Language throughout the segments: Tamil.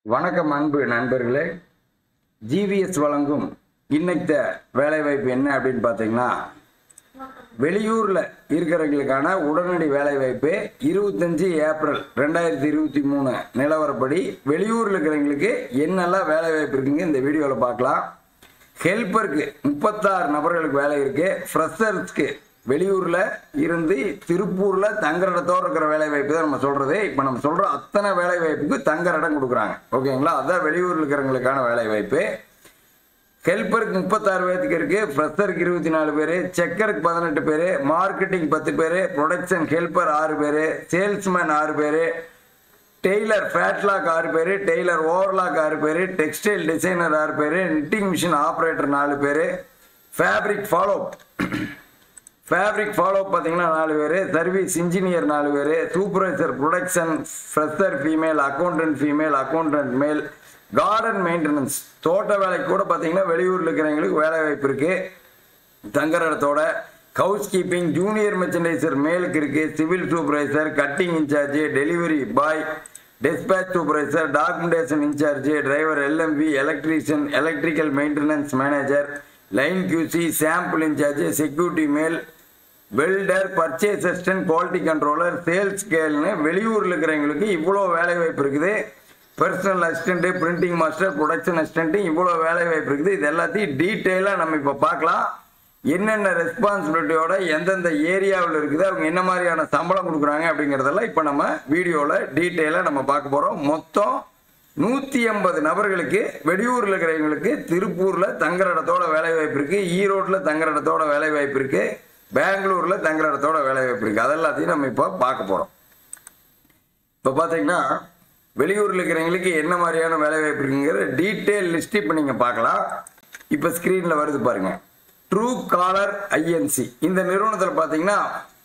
வணக்கம் அன்பு நண்பர்களே ஜிவிஎஸ் வழங்கும் இன்னைத்த வேலைவாய்ப்பு என்ன அப்படின்னு பார்த்தீங்கன்னா வெளியூரில் இருக்கிறவங்களுக்கான உடனடி வேலைவாய்ப்பு இருபத்தஞ்சி ஏப்ரல் ரெண்டாயிரத்தி இருபத்தி மூணு நிலவரப்படி வெளியூரில் இருக்கிறவங்களுக்கு என்னெல்லாம் வேலைவாய்ப்பு இருக்குங்க இந்த வீடியோவில் பார்க்கலாம் ஹெல்ப்பருக்கு முப்பத்தாறு நபர்களுக்கு வேலை இருக்கு ஃப்ரெஷர்ஸ்க்கு வெளியூரில் இருந்து திருப்பூரில் தங்குற இடத்தோடு இருக்கிற வேலை வாய்ப்பு தான் நம்ம சொல்கிறது இப்போ நம்ம சொல்கிற அத்தனை வேலை வாய்ப்புக்கு தங்குற இடம் கொடுக்குறாங்க ஓகேங்களா அதுதான் வெளியூரில் இருக்கிறவங்களுக்கான வேலை வாய்ப்பு ஹெல்ப்பருக்கு முப்பத்தாறு பேர்த்துக்கு இருக்கு ஃப்ரெஷருக்கு இருபத்தி நாலு பேர் செக்கருக்கு பதினெட்டு பேர் மார்க்கெட்டிங் பத்து பேர் ப்ரொடக்ஷன் ஹெல்ப்பர் ஆறு பேர் சேல்ஸ்மேன் ஆறு பேர் டெய்லர் ஃபேட்லாக் ஆறு பேர் டெய்லர் ஓவர்லாக் ஆறு பேர் டெக்ஸ்டைல் டிசைனர் ஆறு பேர் நிட்டிங் மிஷின் ஆப்ரேட்டர் நாலு பேர் ஃபேப்ரிக் ஃபாலோ ஃபேப்ரிக் ஃபாலோ பார்த்தீங்கன்னா நாலு பேர் சர்வீஸ் இன்ஜினியர் நாலு பேர் supervisor production fresher female accountant female accountant male garden maintenance தோட்ட வேலைக்கு கூட பார்த்தீங்கன்னா வெளியூரில் இருக்கிறவங்களுக்கு வேலை வாய்ப்பு இருக்குது தங்குற இடத்தோட ஹவுஸ் கீப்பிங் ஜூனியர் மெர்ச்சன்டைசர் மேலுக்கு இருக்கு civil supervisor cutting incharge delivery boy dispatch supervisor documentation incharge driver LMV electrician electrical maintenance manager line QC sample incharge security male welder purchase assistant quality controller sales கேல்னு வெளியூரில் இருக்கிறவங்களுக்கு இவ்வளோ வேலை வாய்ப்பு இருக்குது personal assistant printing master production assistant இவ்வளோ வேலை வாய்ப்பு இருக்குது இது எல்லாத்தையும் டீட்டெயிலாக நம்ம இப்போ பார்க்கலாம் என்னென்ன ரெஸ்பான்சிபிலிட்டியோட எந்தெந்த ஏரியாவில் இருக்குது அவங்க என்ன மாதிரியான சம்பளம் கொடுக்குறாங்க அப்படிங்கிறதெல்லாம் இப்போ நம்ம வீடியோவில் டீட்டெயிலாக நம்ம பார்க்க போகிறோம் மொத்தம் நூற்றி எண்பது நபர்களுக்கு வெளியூரில் இருக்கிறவங்களுக்கு திருப்பூரில் தங்குற இடத்தோட வேலை வாய்ப்பு இருக்குது ஈரோட்டில் தங்குற இடத்தோட வேலை வாய்ப்பு இருக்குது பெங்களூரில் தங்குற இடத்தோட வேலை வாய்ப்பு இருக்குது அதெல்லாத்தையும் நம்ம இப்போ பார்க்க போகிறோம் இப்போ பார்த்தீங்கன்னா வெளியூரில் இருக்கிறவங்களுக்கு என்ன மாதிரியான வேலை வாய்ப்பு இருக்குங்கிற டீட்டெயில் லிஸ்ட் இப்போ நீங்கள் பார்க்கலாம் இப்போ ஸ்க்ரீனில் வருது பாருங்க ட்ரூ காலர் ஐஎன்சி இந்த நிறுவனத்தில் பார்த்தீங்கன்னா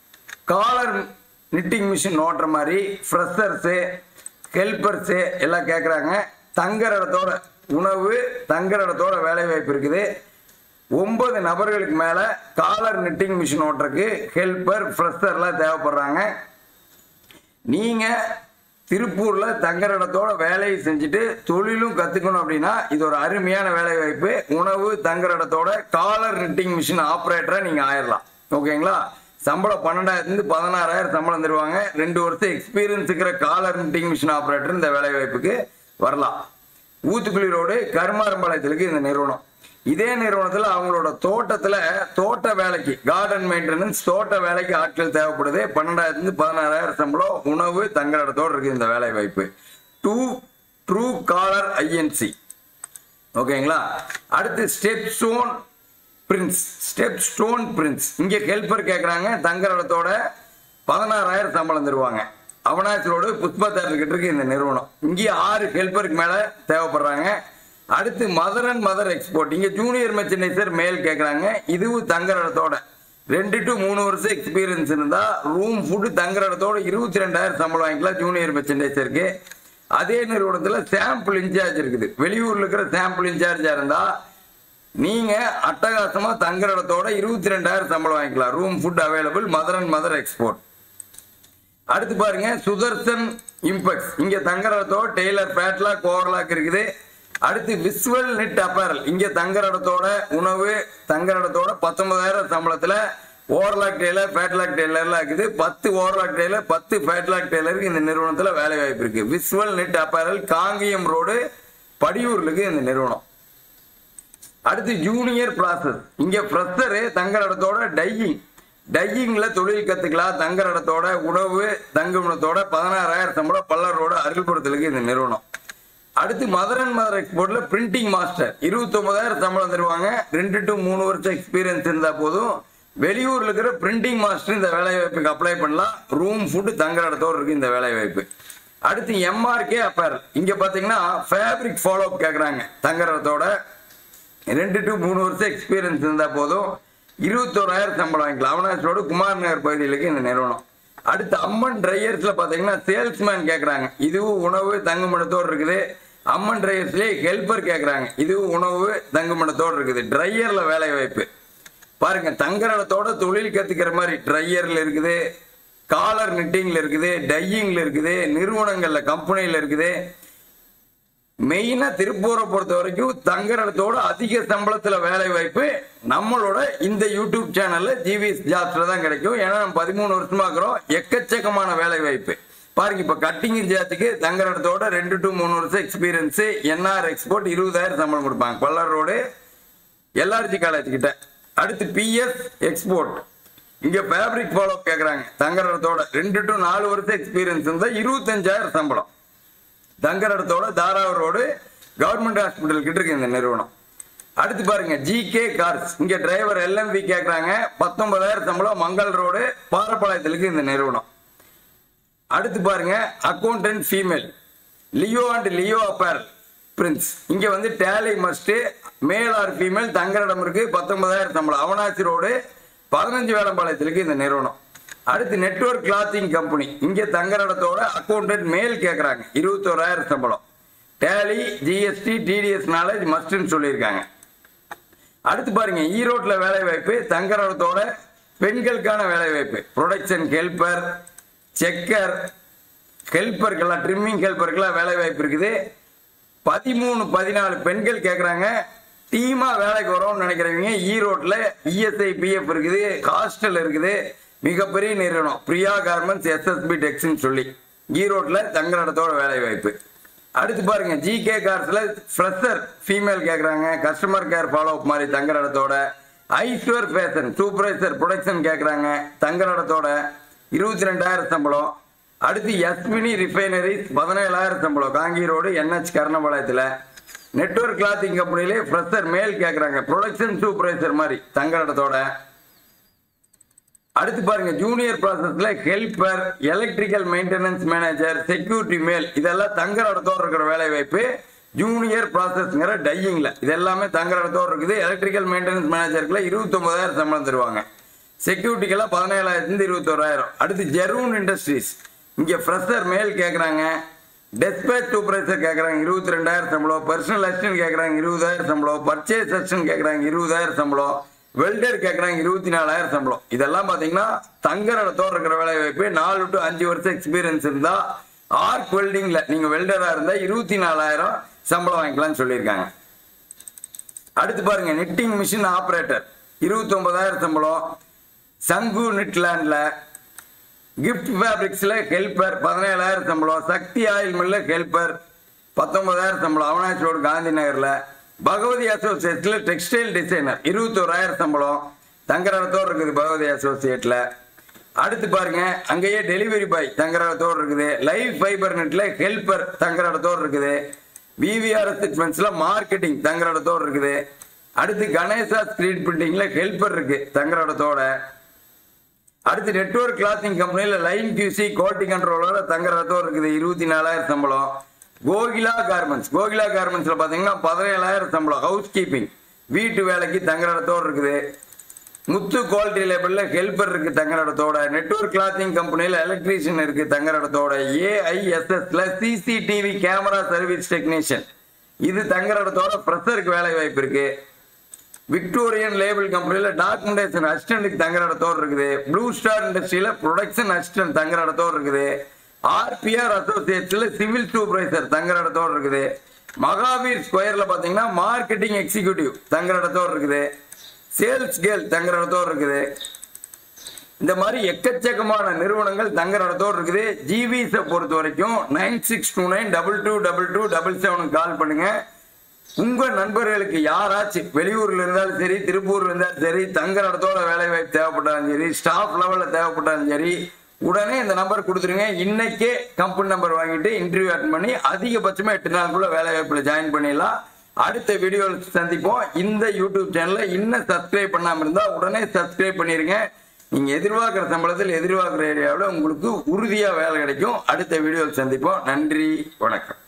காலர் நிட்டிங் மிஷின் ஓட்டுற மாதிரி ஃப்ரெஷர்ஸு ஹெல்ப்பர்ஸு எல்லாம் கேட்குறாங்க தங்குற இடத்தோட உணவு தங்குற இடத்தோட வேலை வாய்ப்பு இருக்குது ஒன்பது நபர்களுக்கு மேலே காலர் நிட்டிங் மிஷின் ஓட்டுறதுக்கு ஹெல்ப்பர் ஃப்ரெஷர்லாம் தேவைப்படுறாங்க நீங்கள் திருப்பூரில் தங்குற இடத்தோட வேலையை செஞ்சுட்டு தொழிலும் கற்றுக்கணும் அப்படின்னா இது ஒரு அருமையான வேலை வாய்ப்பு உணவு தங்குற இடத்தோட காலர் நிட்டிங் மிஷின் ஆப்ரேட்டரை நீங்கள் ஆயிடலாம் ஓகேங்களா சம்பளம் பன்னெண்டாயிரத்துலேருந்து பதினாறாயிரம் சம்பளம் தருவாங்க ரெண்டு வருஷம் எக்ஸ்பீரியன்ஸ் இருக்கிற காலர் நிட்டிங் மிஷின் ஆப்ரேட்டர் இந்த வேலை வாய்ப்புக்கு வரலாம் ஊத்துக்குழி ரோடு கருமாரம்பாளையத்திற்கு இந்த நிறுவனம் இதே நிறுவனத்தில் அவங்களோட தோட்டத்தில் தோட்ட வேலைக்கு கார்டன் மெயின்டெனன்ஸ் தோட்ட வேலைக்கு ஆட்கள் தேவைப்படுது பன்னெண்டாயிரத்துலேருந்து பதினாறாயிரம் சம்பளம் உணவு தங்குற இடத்தோடு இருக்குது இந்த வேலை வாய்ப்பு டூ ட்ரூ காலர் ஐஎன்சி ஓகேங்களா அடுத்து step stone prints step stone prints இங்கே ஹெல்ப்பர் கேட்குறாங்க தங்குற இடத்தோட பதினாறாயிரம் சம்பளம் தருவாங்க அவனாசி ரோடு புஷ்பா தேட்டர்கிட்ட இருக்கு இந்த நிறுவனம் இங்கே ஆறு ஹெல்ப்பருக்கு மேலே தேவைப்படுறாங்க அடுத்து மதர் அண்ட் மதர் எக்ஸ்போர்ட் இங்கே ஜூனியர் மெர்ச்சனைசர் மேல் கேட்குறாங்க இதுவும் தங்குற இடத்தோட ரெண்டு டு மூணு வருஷம் எக்ஸ்பீரியன்ஸ் இருந்தால் ரூம் ஃபுட்டு தங்குற இடத்தோட இருபத்தி ரெண்டாயிரம் சம்பளம் வாங்கிக்கலாம் ஜூனியர் மெர்ச்சனைசருக்கு அதே நிறுவனத்தில் சாம்பிள் இன்சார்ஜ் இருக்குது வெளியூரில் இருக்கிற சாம்பிள் இன்சார்ஜாக இருந்தால் நீங்கள் அட்டகாசமாக தங்குற இடத்தோட இருபத்தி ரெண்டாயிரம் சம்பளம் வாங்கிக்கலாம் room food available mother and mother export அடுத்து பாருங்க சுதர்சன் இம்பெக்ஸ் இங்க தங்குற இடத்தோட டெய்லர் பேட்லாக் ஓவர்லாக் இருக்குது அடுத்து விஸ்வல் நெட் அப்பேரல் இங்க தங்குற இடத்தோட உணவு தங்குற இடத்தோட பத்தொன்பதாயிரம் சம்பளத்துல ஓவர்லாக் டெய்லர் ஃபேட்லாக் டெய்லர்லாம் இருக்குது பத்து ஓவர்லாக் டெய்லர் பத்து ஃபேட்லாக் டெய்லருக்கு இந்த நிறுவனத்தில் வேலை வாய்ப்பு இருக்கு visual net apparel Kangeyam road படியூர்ல இருக்கு இந்த நிறுவனம் அடுத்து ஜூனியர் ப்ராசஸ் இங்க ஃப்ரெஷரு தங்குற இடத்தோட டையிங் டையிங்ல தொழில் கத்துக்கலாம் தங்குற இடத்தோட உணவு தங்குமிடத்தோட பதினாறாயிரம் சம்பளம் பல்லர் ரோடு அருள்புரத்துக்கு இந்த நிறுவனம் அடுத்து மதர் அண்ட் மதர் எக்ஸ்போர்ட்ல பிரிண்டிங் மாஸ்டர் இருபத்தி ஒன்பதாயிரம் சம்பளம் தருவாங்க ரெண்டு டு மூணு வருஷம் எக்ஸ்பீரியன்ஸ் இருந்தா போதும் வெளியூர்ல இருக்கிற பிரிண்டிங் மாஸ்டர் இந்த வேலை வாய்ப்புக்கு அப்ளை பண்ணலாம் ரூம் ஃபுட்டு தங்குற இடத்தோட இருக்கு இந்த வேலை வாய்ப்பு அடுத்து எம்ஆர்கே அப்பேர் இங்க பாத்தீங்கன்னா ஃபேப்ரிக் ஃபாலோ கேக்குறாங்க தங்குற இடத்தோட ரெண்டு டு மூணு வருஷம் எக்ஸ்பீரியன்ஸ் இருந்தால் போதும் இருபத்தோராயிரம் சம்பளம் வாங்கிக்கலாம் அவனாசி ரோடு குமார் நகர் பகுதியிலுக்கு இந்த நிறுவனம் அடுத்து அம்மன் ட்ரையர்ஸில் பார்த்தீங்கன்னா சேல்ஸ்மேன் கேட்குறாங்க இதுவும் உணவு தங்குமிடத்தோடு இருக்குது அம்மன் ட்ரையர்ஸ்லேயே ஹெல்ப்பர் கேட்குறாங்க இதுவும் உணவு தங்குமிடத்தோடு இருக்குது ட்ரையரில் வேலை வாய்ப்பு பாருங்க தங்குற இடத்தோட தொழில் கற்றுக்கிற மாதிரி ட்ரையரில் இருக்குது காலர் நிட்டிங்கில் இருக்குது டையிங்கில் இருக்குது நிறுவனங்களில் கம்பெனியில் இருக்குது மெயினா திருப்பூரை பொறுத்த வரைக்கும் தங்குறதோட அதிக சம்பளத்துல வேலை வாய்ப்பு நம்மளோட இந்த யூடியூப் சேனல்ல ஜிவிஎஸ் ஜாப்ஸ்ல தான் கிடைக்கும் ஏன்னா நம்ம பதிமூணு வருஷமா இருக்கிறோம் எக்கச்சக்கமான வேலை வாய்ப்பு பாருங்க இப்ப கட்டிங் ஜாத்துக்கு தங்குறதோட ரெண்டு டு மூணு வருஷம் எக்ஸ்பீரியன்ஸ் என்ஆர் எக்ஸ்போர்ட் இருபதாயிரம் சம்பளம் கொடுப்பாங்க பல்லர் ரோடு எல்ஆர்ஜி காலேஜ் கிட்ட அடுத்து பிஎஸ் எக்ஸ்போர்ட் இங்க ஃபேப்ரிக் ஃபாலோ கேக்குறாங்க தங்குறதோட ரெண்டு டு நாலு வருஷம் எக்ஸ்பீரியன்ஸ் இருந்தா இருபத்தஞ்சாயிரம் சம்பளம் தங்குறதோட தாராவூர் ரோடு கவர்மெண்ட் ஹாஸ்பிட்டல் கிட்ட இருக்கு இந்த நிறுவனம் அடுத்து பாருங்க ஜிகே கார்ஸ் இங்க டிரைவர் எல்எம்பி கேக்குறாங்க பத்தொன்பதாயிரம் சம்பளம் மங்கள் ரோடு பாரப்பாளையத்திலுக்கு இந்த நிறுவனம் அடுத்து பாருங்க accountant female Leo and Leo apparel prints இங்க வந்து Tally must male or female தங்குற இடம் இருக்கு பத்தொன்பதாயிரம் சம்பளம் அவனாசி ரோடு பதினஞ்சு வேலம்பாளையத்திற்கு இந்த நிறுவனம் அடுத்து நெட்வொர்க் கிளாத்திங் கம்பெனி இங்க தங்குற இடத்தோட அக்கௌண்டன்ட் மேல் கேக்குறாங்க இருபத்தோராயிரம் சம்பளம் டேலி ஜிஎஸ்டி டிடிஎஸ் நாலேஜ் மஸ்ட்னு சொல்லியிருக்காங்க அடுத்து பாருங்க ஈரோட்ல வேலை வாய்ப்பு தங்குற இடத்தோட பெண்களுக்கான வேலை வாய்ப்பு ப்ரொடக்ஷன் ஹெல்பர் செக்கர் ஹெல்பருக்கெல்லாம் ட்ரிம்மிங் ஹெல்பருக்கெல்லாம் வேலை வாய்ப்பு இருக்குது பதிமூணு பதினாலு பெண்கள் கேட்குறாங்க டீமா வேலைக்கு வரோம்னு நினைக்கிறவங்க ஈரோட்டில் இஎஸ்ஐ பிஎஃப் இருக்குது ஹாஸ்டல் இருக்குது மிகப்பெரிய நிறுவனம் பிரியா கார்மெண்ட்ஸ் எஸ்எஸ்பி டெக்ஸ்னு சொல்லி ஈரோட்டில் தங்குற இடத்தோட வேலை வாய்ப்பு அடுத்து பாருங்க ஜிகே கார்ஸ்ல ஃப்ரெஷர் ஃபீமேல் கேட்குறாங்க கஸ்டமர் கேர் ஃபாலோ அப் மாதிரி தங்குற இடத்தோட ஐஸ்வர் ஃபேஷன் சூப்பர்வைசர் ப்ரொடக்ஷன் கேட்குறாங்க தங்குற இடத்தோட இருபத்தி ரெண்டாயிரம் சம்பளம் அடுத்து எஸ்வினி ரிஃபைனரிஸ் பதினேழாயிரம் சம்பளம் காங்கி ரோடு என்ஹெச் கர்ணபாளையத்தில் நெட்வொர்க் கிளாத்திங் கம்பெனிலே ஃப்ரெஷர் மேல் கேட்குறாங்க ப்ரொடக்ஷன் சூப்பர்வைசர் மாதிரி தங்குற இடத்தோட அடுத்து பாருங்க ஜூனியர் ப்ராசஸ்ல helper electrical maintenance manager security male இதெல்லாம் தங்குற இடத்தோட இருக்கிற வேலை வாய்ப்பு ஜூனியர் ப்ராசஸ்ங்கிற டையிங்ல இது எல்லாமே தங்குற இடத்தோட இருக்குது எலக்ட்ரிக்கல் மெயின்டெனன்ஸ் மேனேஜருக்குள்ள இருபத்தொன்பதாயிரம் சம்பளம் தருவாங்க செக்யூரிட்டிக்கெல்லாம் பதினேழாயிரத்துலேருந்து இருபத்தோராயிரம் அடுத்து ஜெரூன் இண்டஸ்ட்ரீஸ் இங்கே ஃப்ரெஷர் மேல் கேட்குறாங்க டெஸ்பேச் சூப்பர்வைசர் கேட்குறாங்க இருபத்தி ரெண்டாயிரம் சம்பளம் பர்சனல் அசிஸ்டன்ட் கேட்குறாங்க இருபதாயிரம் சம்பளம் பர்ச்சேஸ் அசிஸ்டன்ட் கேட்குறாங்க இருபதாயிரம் சம்பளம் வெல்டர் கேட்குறாங்க இருபத்தி நாலாயிரம் சம்பளம் இதெல்லாம் பார்த்தீங்கன்னா தங்குற இடத்தோட இருக்கிற வேலை வாய்ப்பு நாலு டு அஞ்சு வருஷம் எக்ஸ்பீரியன்ஸ் இருந்தா ஆர்க் வெல்டிங்ல நீங்க வெல்டரா இருந்தா இருபத்தி நாலாயிரம் சம்பளம் வாங்கிக்கலாம்னு சொல்லியிருக்காங்க அடுத்து பாருங்க நிட்டிங் மிஷின் ஆபரேட்டர் இருபத்தி ஒன்பதாயிரம் சம்பளம் சங்கு நிட்லாண்ட்ல கிஃப்ட் ஃபேப்ரிக்ஸ்ல ஹெல்பர் பதினேழாயிரம் சம்பளம் சக்தி ஆயில் மில்ல ஹெல்பர் பத்தொன்பதாயிரம் சம்பளம் அவனாச்சி ரோடு காந்தி நகர்ல பகவதி அசோசியேட்ல டெக்ஸ்டைல் டிசைனர் இருபத்தோராயிரம் சம்பளம் தங்குற இடத்தோடு இருக்குது பகவதி அசோசியேட்ல அடுத்து பாருங்க அங்கேயே டெலிவரி பாய் தங்குற இடத்தோடு இருக்குது லைவ் ஃபைபர் நெட்ல ஹெல்பர் தங்குற இடத்தோடு இருக்குது விவிஆர்எஸ் எக்ஸ்பென்ஸ்ல மார்க்கெட்டிங் தங்குற இடத்தோடு இருக்குது அடுத்து கணேசா ஸ்கிரீன் பிரிண்டிங்ல ஹெல்பர் இருக்கு தங்குற இடத்தோட அடுத்து நெட்வொர்க் கிளாத்திங் கம்பெனில லைன் கியூசி குவாலிட்டி கண்ட்ரோலோட தங்குற இடத்தோடு இருக்குது இருபத்தி நாலாயிரம் சம்பளம் கோகிலா கார்மெண்ட்ஸ் கோகிலா கார்மெண்ட்ஸ்ல பாத்தீங்கன்னா பதினேழாயிரம் சம்பளம் ஹவுஸ் கீப்பிங் வீட்டு வேலைக்கு தங்குற இடத்தோடு இருக்குது முத்து குவாலிட்டி லேபிள்ல ஹெல்பர் இருக்கு தங்குற இடத்தோட நெட்வொர்க் கிளாத்திங் கம்பெனில எலக்ட்ரீஷியன் இருக்கு தங்குற இடத்தோட ஏஐஎஸ்எஸ்ல சிசிடிவி கேமரா சர்வீஸ் டெக்னீஷியன் இது தங்குற இடத்தோட ப்ரெஷருக்கு வேலை வாய்ப்பு இருக்கு விக்டோரியன் லேபிள் கம்பெனில டாக்குமெண்டேஷன் அசிஸ்டன்ட்டுக்கு தங்குற இடத்தோடு இருக்குது ப்ளூ ஸ்டார் இண்டஸ்ட்ரியில ப்ரொடக்ஷன் அசிஸ்டன்ட் தங்குற இடத்தோடு இருக்குது ஆர்பிஆர் அசோசியேட்ஸ்ல சிவில் சூப்பர்வைசர் தங்குற இடத்தோடு இருக்குது மகாவீர் ஸ்கொயர்ல பாத்தீங்கன்னா மார்க்கெட்டிங் எக்ஸிக்யூட்டிவ் தங்குற இடத்தோடு இருக்குது சேல்ஸ் கேர்ள் தங்குற இடத்தோடு இருக்குது இந்த மாதிரி எக்கச்சக்கமான நிறுவனங்கள் தங்குற இடத்தோடு இருக்குது ஜிவிஸை பொறுத்த வரைக்கும் nine six two nine double two double two double செவனுக்கு கால் பண்ணுங்க உங்க நண்பர்களுக்கு யாராச்சும் வெளியூர்ல இருந்தாலும் சரி திருப்பூர்ல இருந்தாலும் சரி தங்குற இடத்தோட வேலை வாய்ப்பு தேவைப்பட்டாலும் சரி ஸ்டாஃப் லெவல்ல தேவைப்பட்டாலும் சரி உடனே இந்த நம்பர் கொடுத்துருங்க இன்னைக்கே கம்பெனி நம்பர் வாங்கிட்டு இன்டர்வியூ அட்டன் பண்ணி அதிகபட்சமா எட்டு நாளுக்குள்ள வேலை வாய்ப்புல ஜாயின் பண்ணிடலாம் அடுத்த வீடியோவில் சந்திப்போம் இந்த யூடியூப் சேனலை இன்னும் சப்ஸ்கிரைப் பண்ணாம இருந்தா உடனே சப்ஸ்கிரைப் பண்ணிருங்க நீங்க எதிர்பார்க்கிற சம்பளத்தில் எதிர்பார்க்கிற ஏரியாவில் உங்களுக்கு உறுதியா வேலை கிடைக்கும் அடுத்த வீடியோவில் சந்திப்போம் நன்றி வணக்கம்